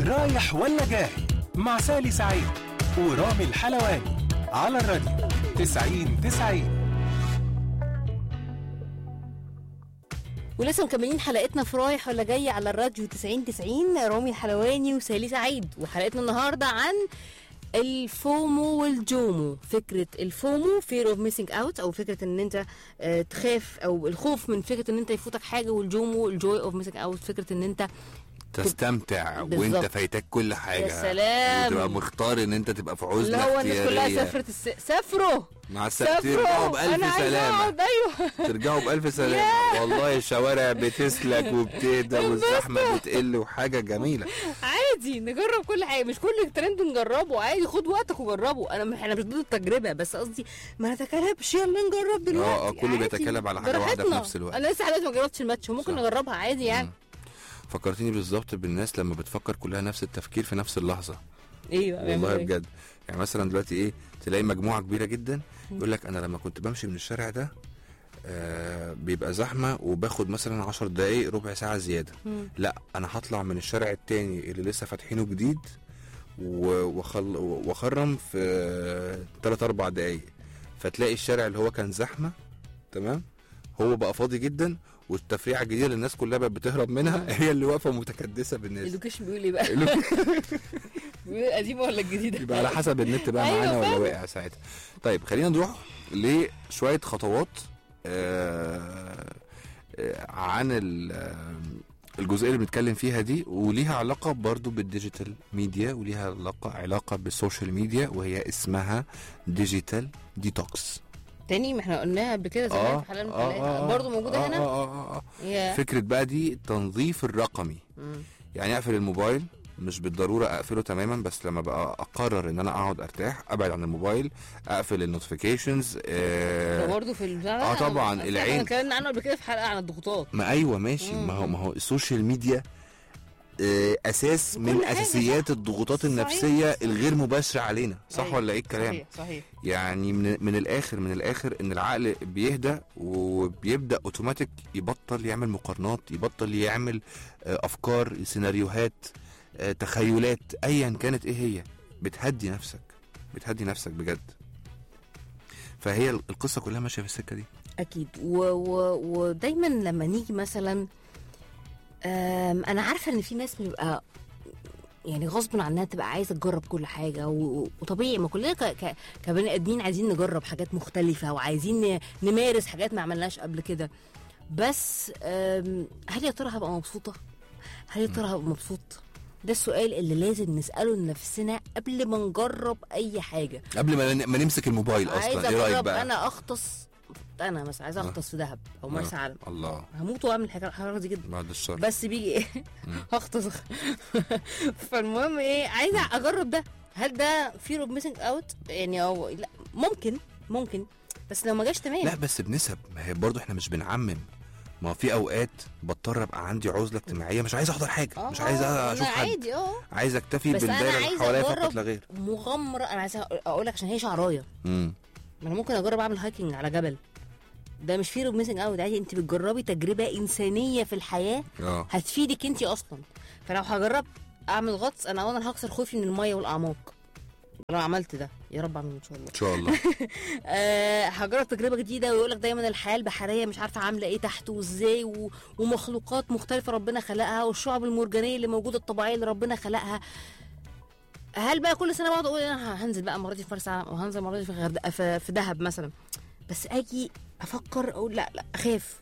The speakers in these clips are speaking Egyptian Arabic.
رايح ولا جاي مع سالي سعيد ورامي الحلواني على الراديو 90 90 ولسه مكملين حلقتنا في رايح ولا جاي على الراديو 90 90 رامي الحلواني وسالي سعيد وحلقتنا النهارده عن الفومو والجومو فكره الفومو fear of missing out او فكره ان انت آه، تخاف او الخوف من فكره ان انت يفوتك حاجه والجومو الجوي اوف missing out فكره ان انت تستمتع وانت بالظبط. فايتك كل حاجه يا سلام. وتبقى مختار ان انت تبقى في اللي عزله هو الناس كلها اختياريه سافرت الس... سافروا مع السفر ترجعوا سافروا بألف انا عايزه سلامة اقعد ايوه ترجعوا بألف سلامة والله الشوارع بتسلك وبتهدى والزحمة بتقل وحاجة جميلة عادي نجرب كل حاجه مش كل ترند نجربه عادي خد وقتك وجربه انا احنا مش ضد التجربه بس قصدي ما نتكلمش يلا نجرب دلوقتي اه، كله عادي. بيتكلم على حاجة واحدة في براحتنا. نفس الوقت. انا لسه حالات ما جربتش الماتش ممكن صح. نجربها عادي يعني فكرتني بالظبط بالناس لما بتفكر كلها نفس التفكير في نفس اللحظة ايوه والله بيعملوا إيه؟ بجد يعني مثلا دلوقتي ايه تلاقي مجموعة كبيرة جدا يقول لك انا لما كنت بمشي من الشارع ده آه بيبقى زحمة وباخد مثلا عشر دقايق ربع ساعة زيادة مم. لا انا هطلع من الشارع التاني اللي لسه فاتحينه جديد و- وخل... واخرم في 3 4 دقايق فتلاقي الشارع اللي هو كان زحمه تمام هو بقى فاضي جدا والتفريعه الجديده اللي الناس كلها بقت بتهرب منها هي اللي واقفه متكدسه بالناس اللوكيشن بيقول ايه بقى؟ بيقول القديمه ولا الجديده؟ يبقى على حسب النت بقى أيوة معانا ولا فعلا. واقع ساعتها طيب خلينا نروح لشويه خطوات آه، آه، عن ال- آه، الجزئيه اللي بنتكلم فيها دي وليها علاقه برضو بالديجيتال ميديا وليها علاقه علاقه بالسوشيال ميديا وهي اسمها ديجيتال ديتوكس تاني ما احنا قلناها قبل كده زمان في حلقه من الحلقات برضه موجوده آه هنا آه آه آه. يا فكره بقى دي التنظيف الرقمي مم. يعني اقفل الموبايل مش بالضروره اقفله تماما بس لما بقى اقرر ان انا اقعد ارتاح ابعد عن الموبايل اقفل النوتيفيكيشنز ده آه برضه في البتاع ده آه طبعاً، احنا العين. اتكلمنا عنه قبل كده في حلقه عن الضغوطات ما ايوه ماشي مم. ما هو ما هو السوشيال ميديا آه اساس من كل حاجة، اساسيات صح. الضغوطات صحيح، النفسيه صح. الغير مباشره علينا صح أيوة، ولا ايه الكلام صحيح صحيح يعني من من الاخر من الاخر ان العقل بيهدى وبيبدا اوتوماتيك يبطل يعمل مقارنات يبطل يعمل آه، افكار سيناريوهات آه، تخيلات ايا كانت ايه هي بتهدي نفسك بتهدي نفسك بجد فهي القصه كلها ماشيه في السكه دي اكيد و... و... ودايما لما نيجي مثلا أم... انا عارفه ان في ناس بتبقى يعني غصب عنها تبقى عايزه تجرب كل حاجه و... وطبيعي ما كلنا ك... ك... كبني ادمين عايزين نجرب حاجات مختلفه وعايزين ن... نمارس حاجات ما عملناش قبل كده بس أم... هل يا ترى هبقى مبسوطه هل يا ترى هبقى مبسوط ده السؤال اللي لازم نساله لنفسنا قبل ما نجرب اي حاجه قبل ما ن- ما نمسك الموبايل عايزه اصلا ايه رايك اجرب بقى انا اغطس انا مثلا عايزه آه. اغطس في دهب او مرسى آه، علم الله هموت واعمل الحاجه الحركه دي جدا بعد الشر بس بيجي ايه هغطس فالمهم ايه عايزه اجرب ده هل ده فير اوف ميسنج اوت يعني او لا ممكن ممكن بس لو ما جاش تمام لا بس بنسب ما هي برضه احنا مش بنعمم ما هو في اوقات بضطر ابقى عندي عزله اجتماعيه مش عايز احضر حاجه آه، مش عايز أنا اشوف حد عادي اه عايز اكتفي بس انا بالدايره اللي عايزه حواليا فقط اجرب لا غير مغامره انا عايزه اقول لك عشان هي شعرايه امم ما انا ممكن اجرب اعمل هايكنج على جبل ده مش فير اوف ميسنج اوت عادي انت بتجربي تجربه انسانيه في الحياه اه هتفيدك انت اصلا فلو هجرب اعمل غطس انا اولا هكسر خوفي من الميه والاعماق لو عملت ده يا رب اعمل ان شاء الله ان شاء الله أه هجرب تجربه جديده ويقول لك دايما الحياه البحريه مش عارفه عامله ايه تحت وازاي و... ومخلوقات مختلفه ربنا خلقها والشعب المرجانيه اللي موجوده الطبيعيه اللي ربنا خلقها هل بقى كل سنه بقعد اقول انا هنزل بقى المره دي في مرسى علم وهنزل المره دي في غردقه في, في دهب مثلا بس اجي افكر اقول لا لا اخاف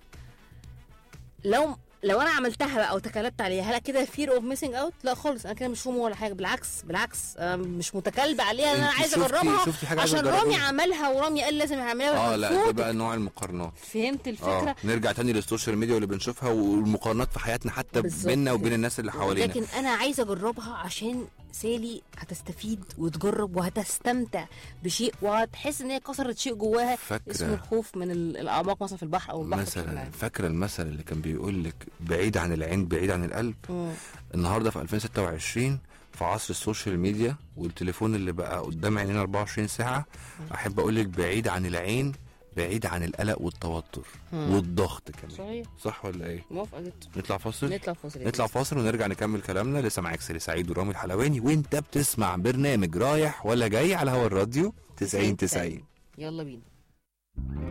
لو لو انا عملتها بقى وتكلبت عليها هل كده فير اوف ميسنج اوت لا خالص انا كده مش فومو ولا حاجه بالعكس بالعكس انا مش متكلبه عليها انا انت عايزه شفتي- اجربها شفتي حاجة عايزة عشان رامي تجربيها؟ عملها ورامي قال لازم يعملها اه لا ده فوتك. بقى نوع المقارنات فهمت الفكره اه نرجع تاني للسوشيال ميديا واللي بنشوفها والمقارنات في حياتنا حتى بالظبط بيننا وبين كده. الناس اللي حوالينا لكن انا عايزه اجربها عشان سالي هتستفيد وتجرب وهتستمتع بشيء وهتحس ان هي كسرت شيء جواها فاكرة. اسمه الخوف من ال- الاعماق مثلا في البحر او البحر بشكل مثلا عام. فاكره المثل اللي كان بيقول لك بعيد عن العين بعيد عن القلب مم. النهارده في 2026 في عصر السوشيال ميديا والتليفون اللي بقى قدام عينينا 24 ساعه احب اقول لك بعيد عن العين بعيد عن القلق والتوتر مم. والضغط كمان صحيح صح ولا ايه موافقه جدا نطلع فاصل نطلع فاصل نطلع فاصل ونرجع نكمل كلامنا لسه معاك سالي سعيد ورامي الحلواني وانت بتسمع برنامج رايح ولا جاي على هوا الراديو 90 90 يلا بينا